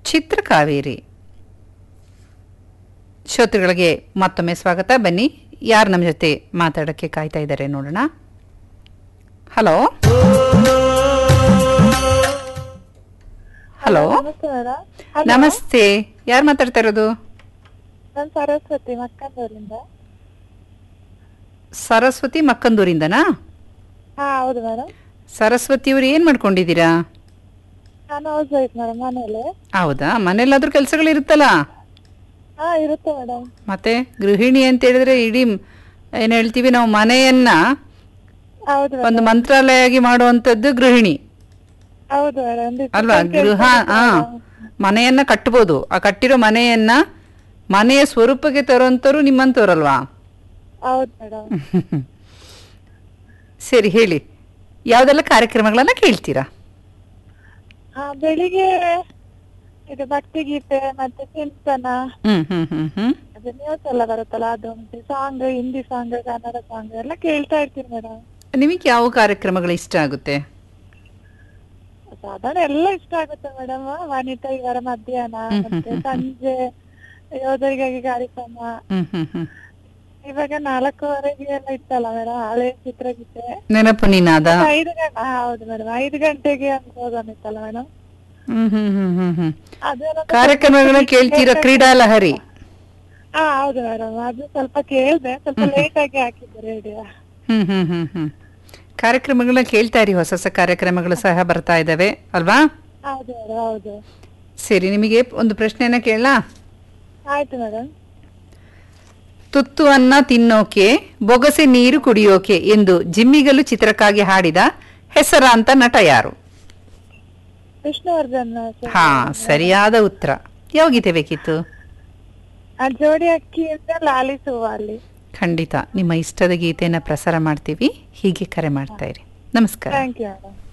ಚಿತ್ರಕಾವೇರಿ ಶ್ರೋತೃಗಳಿಗೆ ಮತ್ತೊಮ್ಮೆ ಸ್ವಾಗತ ಬನ್ನಿ ಯಾರು ನಮ್ಮ ಜೊತೆ ಮಾತಾಡೋಕ್ಕೆ ಕಾಯ್ತಾ ಇದ್ದಾರೆ ನೋಡೋಣ ಹಲೋ ಹಲೋ ನಮಸ್ತೆ ಮೇಡಮ್ ನಮಸ್ತೆ ಯಾರು ಮಾತಾಡ್ತಾ ಇರೋದು ನಾನು ಸರಸ್ವತಿ ಮಕ್ಕಂದೂರಿಂದ ಸರಸ್ವತಿ ಮಕ್ಕಂದೂರಿಂದನಾ ಹಾ ಹೌದು ಮೇಡಮ್ ಸರಸ್ವತಿ ಅವರು ಏನು ಮಾಡ್ಕೊಂಡಿದ್ದೀರಾ ನಾನು ಹೌಸ್ ವೈಫ್ ಮೇಡಮ್ ಮನೇಲಿ ಹೌದಾ ಮನೆಯಲ್ಲಾದ್ರೂ ಕೆಲಸಗಳಿರುತ್ತಲ್ಲ ಹಾ ಇರುತ್ತೆ ಮೇಡಮ್ ಮತ್ತೆ ಗೃಹಿಣಿ ಅಂತ ಹೇಳಿದ್ರೆ ಇಡೀ ಏನು ಹೇಳ್ತೀವಿ ನಾವು ಮನೆಯನ್ನ ಹೌದು ಮೇಡಮ್ ಒಂದು ಮಂತ್ರಾಲಯಾಗಿ ಮಾಡುವಂಥದ್ದು ಗೃಹಿಣಿ ಹೌದು ಮೇಡಮ್ ಅಲ್ವಾ ಗೃಹ ಆ ಮನೆಯನ್ನ ಕಟ್ಬೋದು ಆ ಕಟ್ಟಿರೋ ಮನೆಯನ್ನ ಮನೆಯ ಸ್ವರೂಪಕ್ಕೆ ತರುವಂತರು ನಿಮ್ಮಂತವ್ರಲ್ವಾ ಹೌದು ಮೇಡಮ್ ಸರಿ ಹೇಳಿ ಯಾವ್ದೆಲ್ಲ ಕಾರ್ಯಕ್ರಮಗಳನ್ನ ಕೇಳ್ತೀರಾ ಹಾ ಬೆಳಿಗ್ಗೆ ಇದು ಭಕ್ತಿ ಗೀತೆ ಮತ್ತೆ ಚಿಂತನ ಹ್ಮ್ ಹ್ಮ್ ಹ್ಮ್ ಹ್ಮ್ ಅದು ನ್ಯೂಸ್ ಎಲ್ಲ ಬರುತ್ತಲ್ಲ ಅದು ಮತ್ತೆ song Hindi song Kannada song ಎಲ್ಲ ಕೇಳ್ತಾ ಇರ್ತೀನಿ ಮೇಡಮ್ ನಿಮಗೆ ಯಾವ ಕಾರ್ಯಕ್ರಮಗಳು ಇಷ್ಟ ಆಗುತ್ತೆ ಸಾಧಾರಣ ಎಲ್ಲ ಇಷ್ಟ ಆಗುತ್ತೆ ಮೇಡಮ್ ವನಿತಾ ಇವರ ಮಧ್ಯಾಹ್ನ ಮತ್ತೆ ಸಂಜೆ ಯೋಧರಿಗಾಗಿ ಕಾರ್ಯಕ್ರಮ ಹ್ಮ್ ಹ್ಮ್ ಹ್ಮ್ ಇವಾಗ ನಾಲ್ಕೂವರೆಗೆ ಎಲ್ಲ ಇತ್ತಲ್ಲ ಮೇಡಮ್ ಹಳೆ ಚಿತ್ರಗೀತೆ ನೆನಪು ನಿನಾದ ಐದು ಗಂಟೆ ಹೌದು ಮೇಡಮ್ ಐದು ಗಂಟೆಗೆ ಒಂದು ಪ್ರೋಗ್ರಾಮ್ ಇತ್ತಲ್ಲ ಮೇಡಮ್ ಹ್ಮ್ ಹ್ಮ್ ಹ್ಮ್ ಹ್ಮ್ ಹ್ಮ್ ಅದೇನೋ ಕಾರ್ಯಕ್ರಮಗಳನ್ನ ಕೇಳ್ತೀರಾ ಕ್ರೀಡಾ ಲಹರಿ ಹಾ ಹೌದು ಮೇಡಮ್ ಅದು ಸ್ವಲ್ಪ ಕೇಳ್ದೆ ಸ್ವಲ್ಪ ಲೇಟ್ ಆಗಿ ಹಾಕಿದ್ದು ರೇಡಿಯೋ ಹ್ಮ್ ಹ್ಮ್ ಹ್ಮ್ ಹ್ಮ್ ಕಾರ್ಯಕ್ರಮಗಳನ್ನ ಕೇಳ್ತಾ ಇರಿ ಹೊಸ ಹೊಸ ಕಾರ್ಯಕ್ರಮಗಳು ಸಹ ಬರ್ತಾ ಇದ್ದಾವೆ ಅಲ್ವಾ ಹೌದು ಮೇಡಮ್ ಹೌದು ಸರಿ ನಿಮಗೆ ಒಂದು ಪ್ರಶ್ನೆಯನ್ನ ಕೇಳಲಾ ಆಯ್ತು ಮೇಡಮ್ ತುತ್ತು ಅನ್ನ ತಿನ್ನೋಕೆ ಬೊಗಸೆ ನೀರು ಕುಡಿಯೋಕೆ ಎಂದು ಜಿಮ್ಮಿಗಲು ಚಿತ್ರಕ್ಕಾಗಿ ಹಾಡಿದ ಹೆಸರಾಂತ ನಟ ಯಾರು ವಿಷ್ಣುವರ್ಧನ್ ಸರ್. ಹಾ ಸರಿಯಾದ ಉತ್ತರ ಯಾವ ಗೀತೆ ಬೇಕಿತ್ತು ಆ ಜೋಡಿ ಅಕ್ಕಿಯಿಂದ ಲಾಲಿಸುವ ಅಲ್ಲಿ ಖಂಡಿತ ನಿಮ್ಮ ಇಷ್ಟದ ಗೀತೆಯನ್ನ ಪ್ರಸಾರ ಮಾಡ್ತೀವಿ ಹೀಗೆ ಕರೆ ಮಾಡ್ತಾ ಇರಿ ನಮಸ್ಕಾರ ಥ್ಯಾಂಕ್ ಯು ಮೇಡಮ್